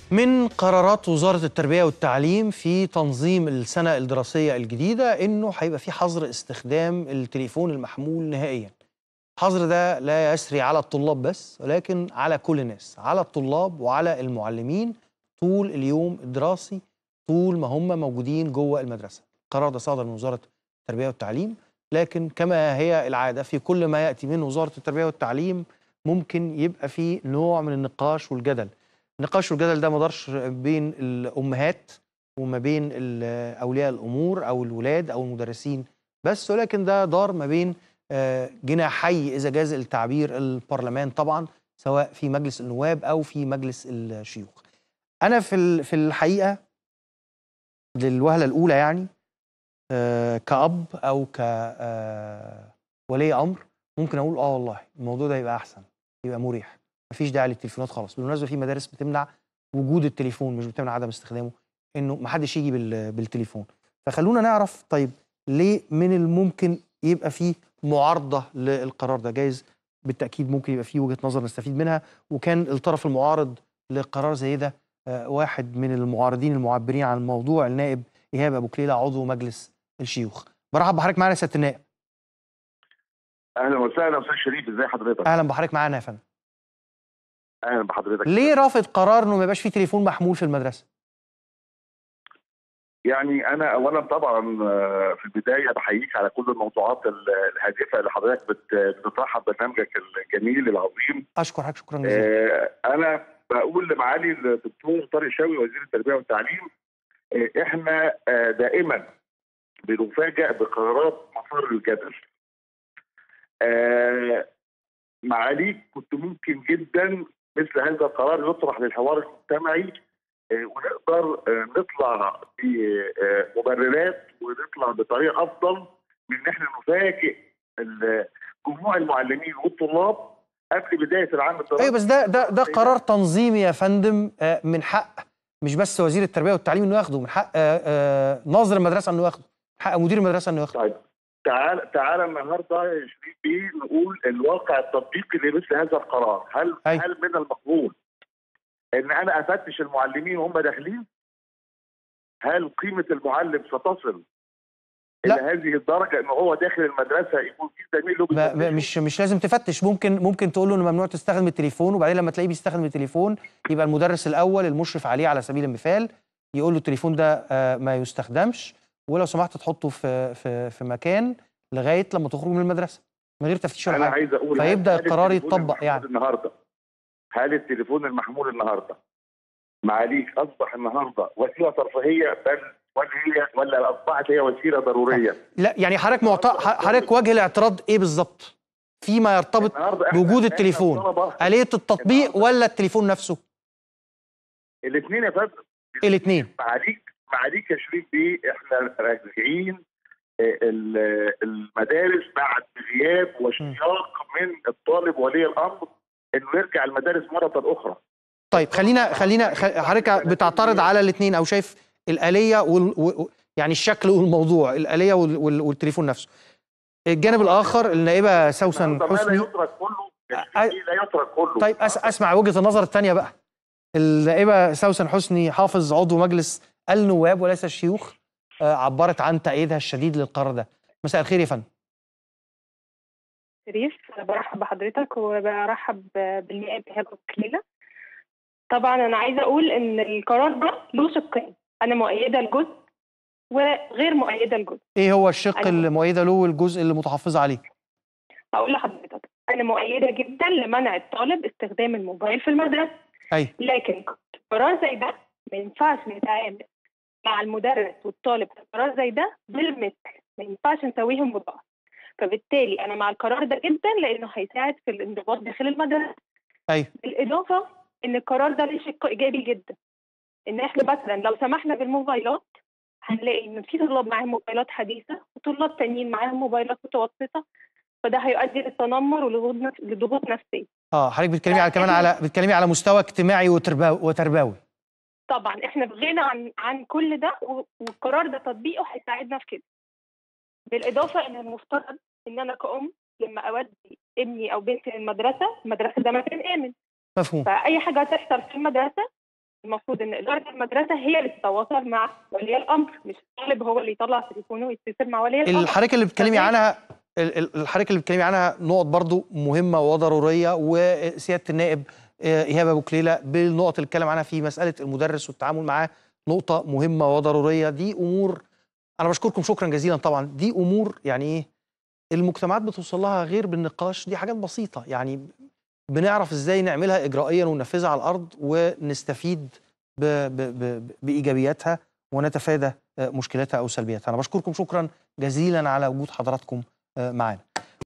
من قرارات وزارة التربية والتعليم في تنظيم السنة الدراسية الجديدة إنه هيبقى في حظر استخدام التليفون المحمول نهائياً. الحظر ده لا يسري على الطلاب بس ولكن على كل الناس، على الطلاب وعلى المعلمين طول اليوم الدراسي طول ما هم موجودين جوه المدرسة. القرار ده صادر من وزارة التربية والتعليم، لكن كما هي العادة في كل ما يأتي من وزارة التربية والتعليم ممكن يبقى فيه نوع من النقاش والجدل. النقاش والجدل ده ما دارش بين الامهات وما بين ال- اولياء الامور او الولاد او المدرسين بس ولكن ده دار ما بين آه، جناحي اذا جاز التعبير البرلمان طبعا سواء في مجلس النواب او في مجلس الشيوخ. انا في ال- في الحقيقه للوهله الاولى يعني آه، كأب او ك آه، ولي امر ممكن اقول اه والله الموضوع ده يبقى احسن يبقى مريح مفيش داعي للتليفونات خالص بالمناسبه في مدارس بتمنع وجود التليفون مش بتمنع عدم استخدامه انه محدش يجي بال- بالتليفون فخلونا نعرف طيب ليه من الممكن يبقى فيه معارضه للقرار ده جايز بالتاكيد ممكن يبقى فيه وجهه نظر نستفيد منها وكان الطرف المعارض لقرار زي ده آه، واحد من المعارضين المعبرين عن الموضوع النائب ايهاب ابو كليله عضو مجلس الشيوخ برحب بحضرتك معانا يا سياده النائب اهلا وسهلا استاذ شريف ازي حضرتك اهلا بحضرتك معانا يا فندم اهلا بحضرتك ليه رافض قرار انه ما يبقاش فيه تليفون محمول في المدرسه يعني انا اولا طبعا آه، في البدايه بحييك على كل الموضوعات ال- الهادفه اللي حضرتك بت- بتطرحها في برنامجك الجميل العظيم اشكر حضرتك شكرا جزيلا آه، انا بقول لمعالي الدكتور طارق شاوي وزير التربيه والتعليم آه، احنا آه، دائما بنفاجئ بقرارات مثار الجدل آه، معاليك كنت ممكن جدا مثل هذا القرار يطرح للحوار المجتمعي آه، ونقدر آه، نطلع بمبررات ونطلع بطريقه افضل من ان احنا نفاجئ ال- جموع المعلمين والطلاب قبل بدايه العام الدراسي ايوه بس ده ده ده قرار تنظيمي يا فندم آه، من حق مش بس وزير التربيه والتعليم انه ياخده من حق آه، آه، ناظر المدرسه انه ياخده من حق مدير المدرسه انه ياخده طيب تعال تعال النهارده يا شريف بيه نقول الواقع التطبيقي لمثل هذا القرار هل أي. هل من المقبول ان انا افتش المعلمين وهم داخلين؟ هل قيمه المعلم ستصل الى لا. هذه الدرجه ان هو داخل المدرسه يكون في زميل له ما- ما- بيفتشه؟ مش مش لازم تفتش ممكن ممكن تقول له انه ممنوع تستخدم التليفون وبعدين لما تلاقيه بيستخدم التليفون يبقى المدرس الاول المشرف عليه على سبيل المثال يقول له التليفون ده آه، ما يستخدمش ولو سمحت تحطه في في في مكان لغايه لما تخرج من المدرسه من غير تفتيش ولا انا حاجه عايز اقول هل- فيبدأ هل القرار التليفون يتطبق المحمول يعني. النهارده هل التليفون المحمول النهارده معاليك اصبح النهارده وسيله ترفيهيه بل ولا هي ولا اصبحت هي وسيله ضروريه؟ لا يعني حضرتك معت... حضرتك وجه الاعتراض ايه بالظبط فيما يرتبط النهارده إحنا- بوجود إحنا التليفون الطلبة آلية التطبيق النهاردة- ولا التليفون نفسه الاثنين يا فندم الاثنين معاليك معاليك يا شريف بيه احنا راجعين آه، ال- المدارس بعد غياب واشتياق من الطالب ولي الامر انه يرجع المدارس مره اخرى طيب خلينا خلينا خ- حضرتك بتعترض على الاثنين او شايف الآلية وال... و... يعني الشكل والموضوع الآلية وال... وال... والتليفون نفسه الجانب الآخر النائبة سوسن النهاردة ما لا حسني يترك كله يا شريف أ- بيه لا يترك كله طيب أس... اسمع وجهة النظر الثانية بقى النائبة سوسن حسني حافظ عضو مجلس النواب وليس الشيوخ آه، عبرت عن تأييدها الشديد للقرار ده مساء الخير يا فندم شريف برحب بحضرتك وبرحب بالنائب إيهاب كليلة طبعا أنا عايزة أقول إن القرار ده له شقين أنا مؤيدة لجزء وغير مؤيدة لجزء ايه هو الشق أنا- اللي مؤيدة له والجزء اللي متحفظة عليه هقول لحضرتك أنا مؤيدة جدا لمنع الطالب استخدام الموبايل في المدرسة اي لكن قرار زي ده ما ينفعش نتعامل مع المدرس والطالب في قرار زي ده بالمثل ما ينفعش نسويهم ببعض فبالتالي انا مع القرار ده جدا لانه هيساعد في الانضباط داخل المدرسه اي بالاضافه ان القرار ده ليه شق ايجابي جدا ان احنا مثلا لو سمحنا بالموبايلات هنلاقي ان في طلاب معاهم موبايلات حديثه وطلاب تانيين معاهم موبايلات متوسطه فده هيؤدي للتنمر ولضغوط نفس- لضغوط نفسيه اه حضرتك بتتكلمي على كمان على بتتكلمي على مستوى اجتماعي وتربوي وتربوي طبعا احنا في غنى عن عن كل ده و- والقرار ده تطبيقه هيساعدنا في كده بالاضافه ان المفترض ان انا كأم لما اودي ابني او بنتي المدرسه المدرسه ده مكان امن مفهوم فاي حاجه تحصل في المدرسه المفروض ان اداره المدرسه هي اللي تتواصل مع ولي الامر مش الطالب هو اللي يطلع تليفونه ويتصل مع ولي الامر الحركه اللي بتتكلمي طبيعي. عنها ال- ال- الحركه اللي بتتكلمي عنها نقط برضو مهمه وضروريه وسياده النائب آه، ايهاب ابو كليله بالنقط اللي اتكلم عنها في مساله المدرس والتعامل معاه نقطه مهمه وضروريه دي امور انا بشكركم شكرا جزيلا طبعا دي امور يعني ايه المجتمعات بتوصل لها غير بالنقاش دي حاجات بسيطه يعني بنعرف ازاي نعملها اجرائيا وننفذها على الارض ونستفيد ب ب ب بايجابياتها ونتفادى آه، مشكلاتها او سلبياتها انا بشكركم شكرا جزيلا على وجود حضراتكم آه، معانا